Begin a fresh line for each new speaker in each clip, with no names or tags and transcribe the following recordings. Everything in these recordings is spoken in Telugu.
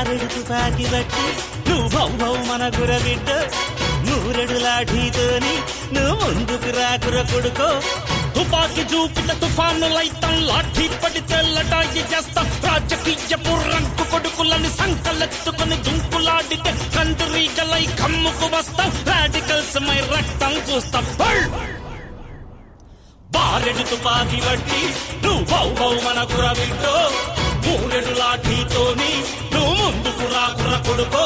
బారెడు తుపాకి బట్టి నువ్వు భౌ భౌ మన గురబిడ్డ నూరెడు లాఠీతోని నువ్వు ముందుకు రాకుర కొడుకో తుపాకి చూపిన తుఫాను లైతం లాఠీ పడితే లటాయి చేస్తాం రాజకీయపు రంకు కొడుకులని సంకలెత్తుకొని దుంకులాడితే కందిరీగలై కమ్ముకు వస్తాం రాడికల్స్ మై రక్తం చూస్తాం హల్! బారెడు తుపాకి బట్టి నువ్వు బౌ బౌ మన కురబిడ్డో మూరెడు లాఠీతోని నువ్వు ముందుకు రాకుర కొడుకో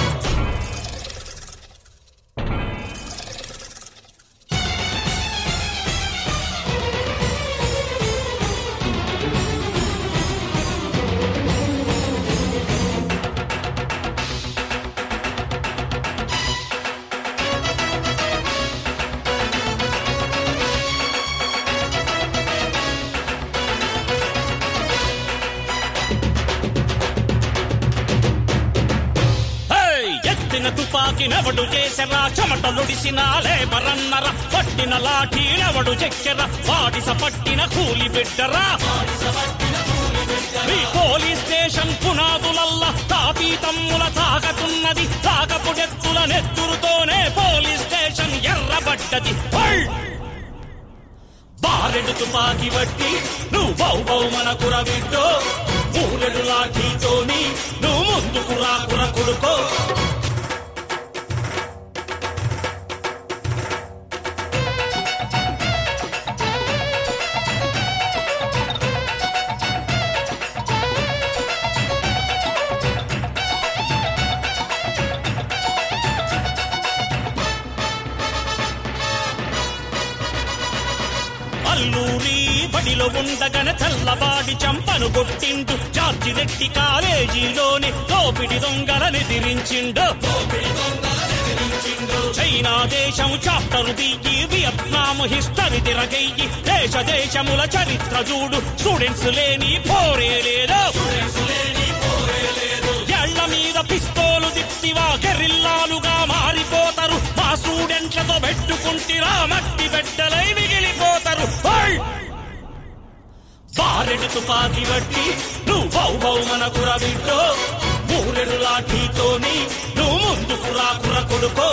హేయ్! ఎత్తిన తుపాకి నెవడు చేసెరా చెమటలుడిసిన లేబరన్నర పట్టిన లాఠీ నెవడు చెక్కెర వాడిస పట్టిన కూలి బిడ్డరా మీ పోలీస్ స్టేషన్ పునాదులల్లా తాపీ తమ్ముల తాకతున్నది తాకపుడెత్తుల నెత్తురుతోనే పోలీస్ స్టేషన్ ఎర్రబడ్డది హల్! బారెడు తుపాకి బట్టి నువ్వు బౌ బౌ మన కురబిడ్డో మూరెడు లాఠీతోని నువ్వు ముందుకు రాకుర కొడుకో అల్లూరి బడిలో ఉండగానే తెల్లబాడి చంపను కొట్టిండు జార్జి రెడ్డి కాలేజీలోని దోపిడి దొంగలని ఎదిరించిండు చైనా దేశం చాప్టర్ దిగి వియత్నాం హిస్టరీ తిరగయ్యి దేశ దేశముల చరిత్ర చూడు స్టూడెంట్స్ లేని పోరే లేదు ఎళ్ల మీద పిస్తోలు దిప్తివా గెరిల్లాలుగా మారిపోతారు మా స్టూడెంట్లతో పెట్టుకుంటిరా మట్టి బిడ్డలై మిగిలిపోతారు హై! బారెడు తుపాకి బట్టి నువ్వు బౌ బౌ మన కురబిడ్డో మూరెడు లాఠీతోని నువ్వు ముందుకు రాకుర కొడుకో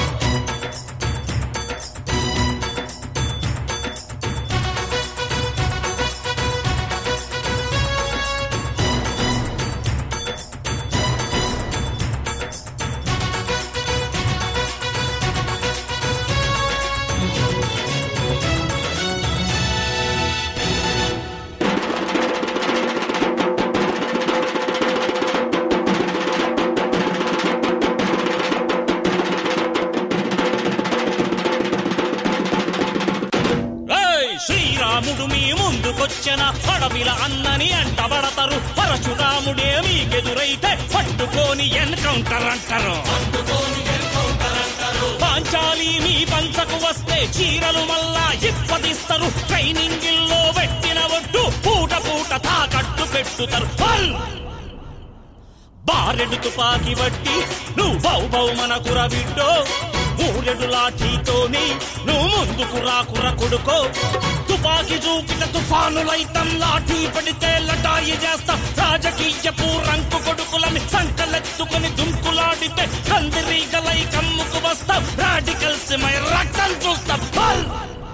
ఏయ్! శ్రీరాముడు మీ ముందుకొచ్చిన అడవిల అన్నని అంటబడతారు పరశురాముడే మీకెదురైతే పట్టుకొని ఎన్కౌంటర్ అంటారు పాంచాలి మీ పంచకు వస్తే చీరలు మళ్ళా ఇప్పదిస్తారు ట్రైనింగిల్లో పెట్టిన ఒట్టు పూట పూట తాకట్టు పెట్టుతారు హల్! బారెడు తుపాకి బట్టి నువ్వు బౌ బౌ మన కురబిడ్డో మూరెడు లాఠీతోని నువ్వు ముందుకు రాకుర కొడుకో తుపాకి చూపిన తుఫానులైతం లాఠీ పడితే లటాయి చేస్తాం రాజకీయపు రంకు కొడుకులని సంకలెత్తుకొని దుంకులాడితే కందిరీగలై కమ్ముకు వస్తాం రాడికల్స్ మై రక్తం చూస్తాం హల్!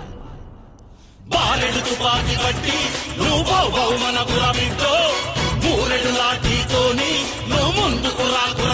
బారెడు తుపాకి బట్టి నువ్వు బౌ బౌ మన కురబిడ్డో మూరెడు లాఠీతోని నువ్వు ముందుకు రాకుర